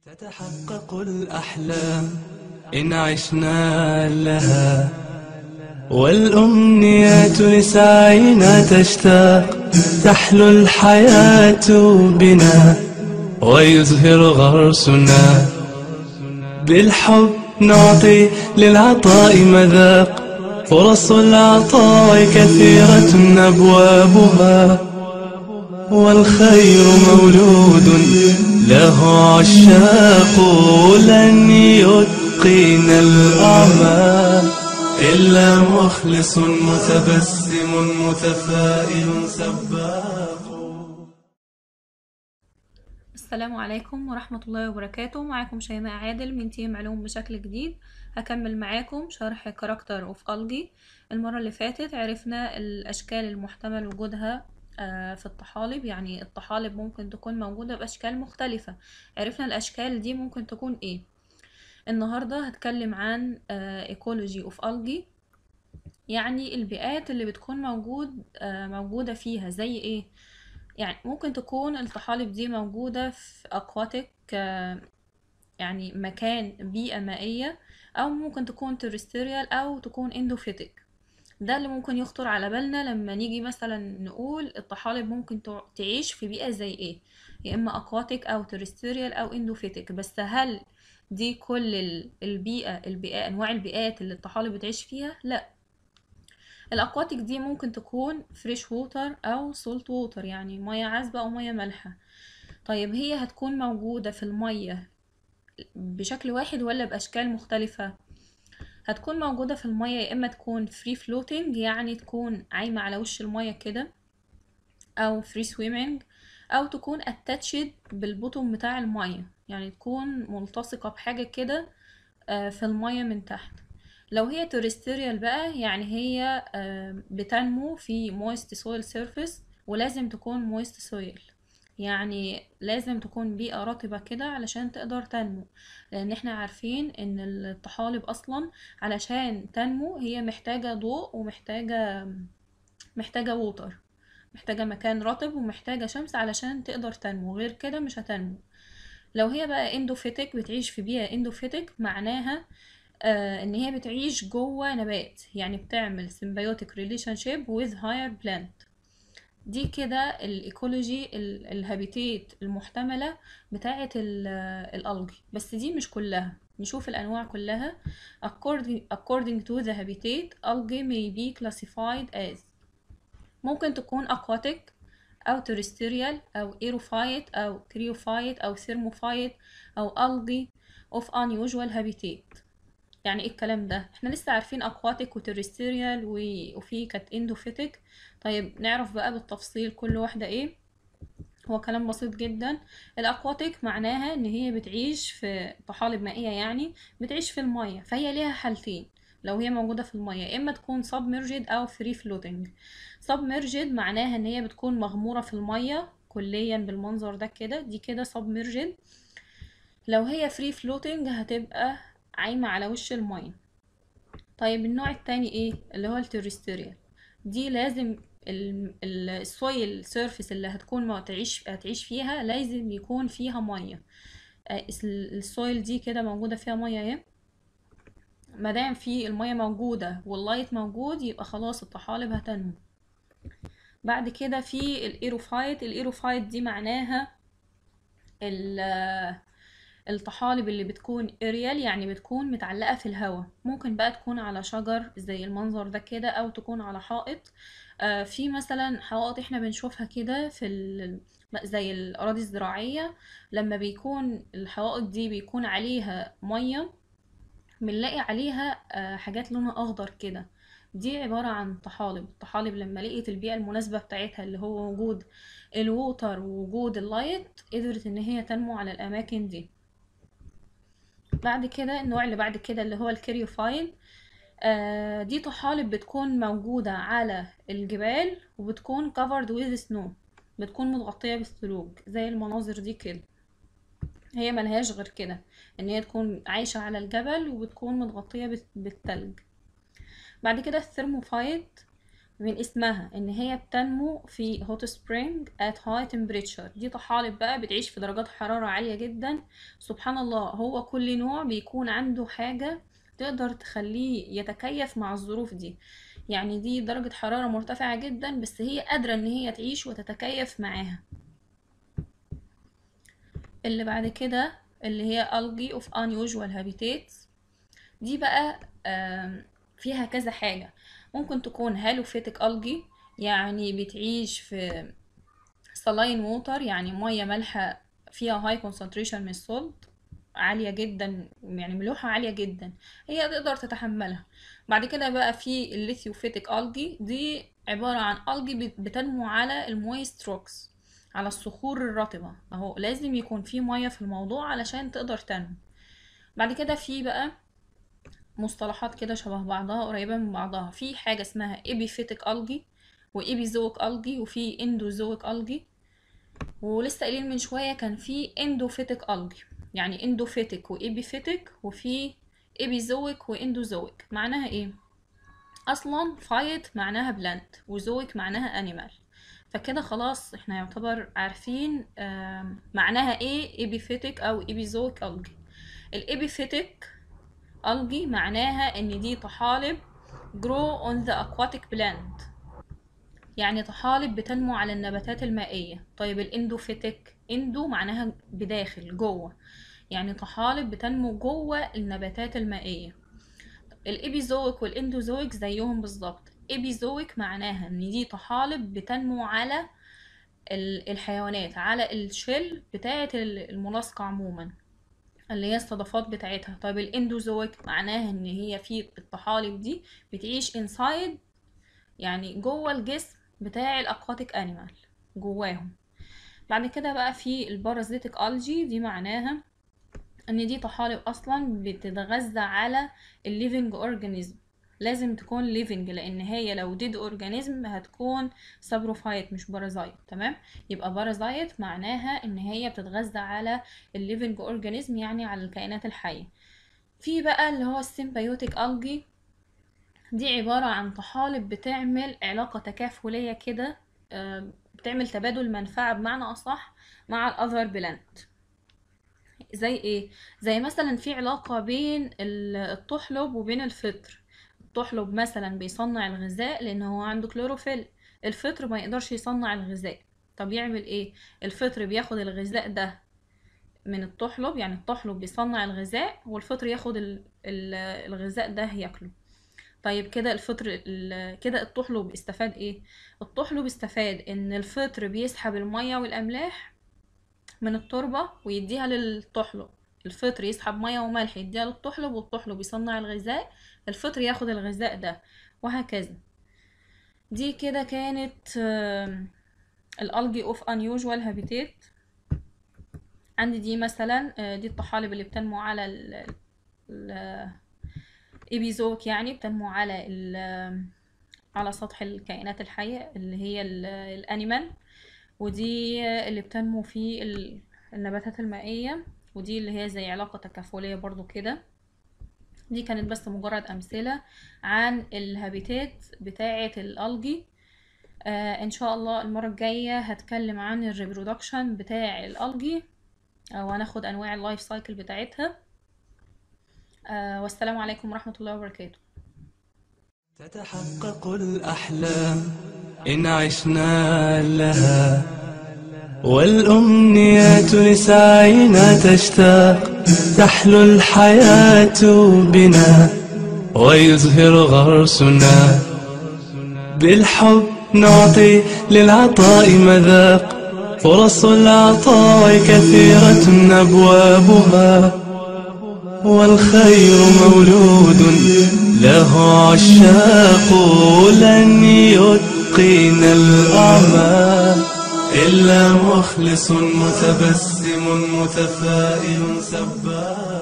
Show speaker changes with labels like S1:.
S1: تتحقق الأحلام إن عشنا لها والأمنيات لسعينا تشتاق تحلو الحياة بنا ويزهر غرسنا بالحب نعطي للعطاء مذاق فرص العطاء كثيرة أبوابها والخير مولود له عشاق لن يتقن الأعمال إلا مخلص متبسم متفائل سباق
S2: السلام عليكم ورحمة الله وبركاته معاكم شيماء عادل من تيم علوم بشكل جديد هكمل معاكم شرح كاركتر اوف الجي المرة اللي فاتت عرفنا الأشكال المحتمل وجودها آه، في الطحالب يعني الطحالب ممكن تكون موجودة بأشكال مختلفة عرفنا الأشكال دي ممكن تكون ايه النهاردة هتكلم عن ايكولوجي اوف الجي يعني البيئات اللي بتكون موجود آه، موجودة فيها زي ايه يعني ممكن تكون الطحالب دي موجودة في أكواتيك يعني مكان بيئة مائية أو ممكن تكون ترستيريال أو تكون اندوفيتك ده اللي ممكن يخطر على بالنا لما نيجي مثلا نقول الطحالب ممكن تع- تعيش في بيئة زي ايه يا إما أكواتيك أو ترستيريال أو اندوفيتك بس هل دي كل ال- البيئة البيئة أنواع البيئات اللي الطحالب بتعيش فيها؟ لأ الأكواتيك دي ممكن تكون فريش ووتر أو سولت ووتر يعني مياه عذبة أو مياه مالحة طيب هي هتكون موجودة في المية بشكل واحد ولا بأشكال مختلفة هتكون موجودة في المية يا إما تكون فري فلوتنج يعني تكون عايمة على وش المية كده أو فري سويمنج أو تكون اتاتشد بالبطن بتاع المية يعني تكون ملتصقة بحاجة كده آه، في المية من تحت لو هي تورستيريال بقى يعني هي آه، بتنمو في مويست سويل سيرفيس ولازم تكون مويست سويل يعني لازم تكون بيئة رطبة كده علشان تقدر تنمو لأن احنا عارفين إن الطحالب أصلا علشان تنمو هي محتاجة ضوء ومحتاجة محتاجة ووتر محتاجة مكان رطب ومحتاجة شمس علشان تقدر تنمو غير كده مش هتنمو لو هي بقى اندوفيتك بتعيش في بيئة اندوفيتك معناها آه ان هي بتعيش جوه نبات يعني بتعمل symbiotic relationship with higher plant دي كده الايكولوجي ال- الهابيتات المحتملة بتاعة ال- الألجي بس دي مش كلها نشوف الأنواع كلها according, according to the habitat algae may be classified as ممكن تكون aquatic أو terrestrial أو aerophyte أو cryophyte أو thermophyte أو algae of unusual habitat يعني ايه الكلام ده احنا لسه عارفين aquatic وترستيريال وفي كانت اندوفيتك طيب نعرف بقى بالتفصيل كل واحدة ايه هو كلام بسيط جدا الاكواتيك معناها ان هي بتعيش في طحالب مائية يعني بتعيش في المية فهي ليها حالتين لو هي موجودة في المية يا اما تكون submerged او free floating submerged معناها ان هي بتكون مغمورة في المية كليا بالمنظر ده كده دي كده submerged لو هي free floating هتبقى عايمة على وش المية طيب النوع التاني ايه اللي هو الترستيريال دي لازم السويل سيرفيس اللي هتكون ما تعيش هتعيش فيها لازم يكون فيها ميه آه، السويل دي كده موجودة فيها ميه اهي مادام في الميه موجودة واللايت موجود يبقى خلاص الطحالب هتنمو بعد كده في الايروفايت الايروفايت دي معناها ال- الطحالب اللي بتكون اريال يعني بتكون متعلقة في الهواء ممكن بقى تكون على شجر زي المنظر ده كده او تكون على حائط آه، في مثلا حوائط احنا بنشوفها كده في ال... زي الأراضي الزراعية لما بيكون الحوائط دي بيكون عليها مية بنلاقي عليها آه، حاجات لونها أخضر كده دي عبارة عن طحالب الطحالب لما لقيت البيئة المناسبة بتاعتها اللي هو وجود الووتر ووجود اللايت قدرت ان هي تنمو على الأماكن دي بعد كده النوع اللي بعد كده اللي هو الكريوفايل آه، دي طحالب بتكون موجودة على الجبال وبتكون covered with snow بتكون متغطية بالثلوج زي المناظر دي كده هي ملهاش غير كده ان هي تكون عايشة على الجبل وبتكون متغطية بال- بالتلج بعد كده الثرموفايت من اسمها ان هي بتنمو في hot spring at high temperature دي طحالب بقى بتعيش في درجات حرارة عالية جدا سبحان الله هو كل نوع بيكون عنده حاجة تقدر تخليه يتكيف مع الظروف دي يعني دي درجة حرارة مرتفعة جدا بس هي قادرة ان هي تعيش وتتكيف معاها اللي بعد كده اللي هي algae of unusual habitats دي بقى آم، فيها كذا حاجة ممكن تكون هالوفيتك algae يعني بتعيش في saline water يعني مية مالحة فيها high concentration من السولت عالية جدا يعني ملوحة عالية جدا هي تقدر تتحملها بعد كده بقى في الليثيوفيتك algae دي عبارة عن algae بت- بتنمو على المويست روكس على الصخور الرطبة اهو لازم يكون في مية في الموضوع علشان تقدر تنمو بعد كده في بقى مصطلحات كده شبه بعضها قريبة من بعضها في حاجة اسمها epiphytic algae وإيبيزويك algae وفي اندوزويك algae ولسه قايلين من شوية كان في اندوفيتك algae يعني اندوفيتك وإيبيفيتك وفي إيبيزويك واندوزويك معناها ايه اصلا فايت معناها بلانت وزويك معناها انيمال فكده خلاص احنا يعتبر عارفين آم، معناها ايه ايبيفيتك او ايبيزويك algae الإيبيفيتك algae معناها ان دي طحالب grow on the aquatic plant يعني طحالب بتنمو على النباتات المائية طيب الاندوفيتك اندو معناها بداخل جوه يعني طحالب بتنمو جوه النباتات المائية الإبيزويك والإندوزويك زيهم بالظبط إبيزويك معناها إن دي طحالب بتنمو على ال- الحيوانات على الشل بتاعة ال- الملاصقة عموما اللي هي الصدفات بتاعتها طيب الاندوزويك معناها ان هي في الطحالب دي بتعيش انسايد يعني جوه الجسم بتاع الاكواتيك انيمال جواهم بعد كده بقى في البارازيتك الجي دي معناها ان دي طحالب اصلا بتتغذى على الليفنج اورجانيزم لازم تكون ليفنج لان هي لو ديد اورجانيزم هتكون سابروفايت مش بارازايت تمام يبقى بارازايت معناها ان هي بتتغذى على الليفنج اورجانيزم يعني على الكائنات الحيه في بقى اللي هو السيمبيوتيك الجي دي عبارة عن طحالب بتعمل علاقة تكافلية كده آه، بتعمل تبادل منفعة بمعنى أصح مع الأذر بلانت زي ايه زي مثلا في علاقة بين ال- الطحلب وبين الفطر الطحلب مثلا بيصنع الغذاء لان هو عنده كلوروفيل الفطر ما يقدرش يصنع الغذاء طب يعمل ايه الفطر بياخد الغذاء ده من الطحلب يعني الطحلب بيصنع الغذاء والفطر ياخد ال- ال- الغذاء ده ياكله طيب كده الفطر ال- كده الطحلب استفاد ايه الطحلب استفاد ان الفطر بيسحب المية والاملاح من التربة ويديها للطحلب الفطر يسحب مية وملح يديها للطحلب والطحلب يصنع الغذاء الفطر ياخد الغذاء ده وهكذا دي كده كانت آم، الالجي اوف unusual habitat عندي دي مثلا آه، دي الطحالب اللي بتنمو على ال ال- ايبيزوك يعني بتنمو على ال على سطح الكائنات الحية اللي هي ال- الانيمال ودي اللي بتنمو في ال- النباتات المائية ودي اللي هي زي علاقة تكافلية برضو كده دي كانت بس مجرد أمثلة عن الهابيتات بتاعة الألجي آه إن شاء الله المرة الجاية هتكلم عن الريبرودكشن بتاع الألجي آه وهناخد أنواع اللايف سايكل بتاعتها آه والسلام عليكم ورحمة الله وبركاته
S1: تتحقق الأحلام إن عشنا لها والأمنيات لسعينا تشتاق تحلو الحياة بنا ويزهر غرسنا بالحب نعطي للعطاء مذاق فرص العطاء كثيرة أبوابها والخير مولود له عشاق لن يتقن الأعمال إلا مخلص متبسم متفائل سباق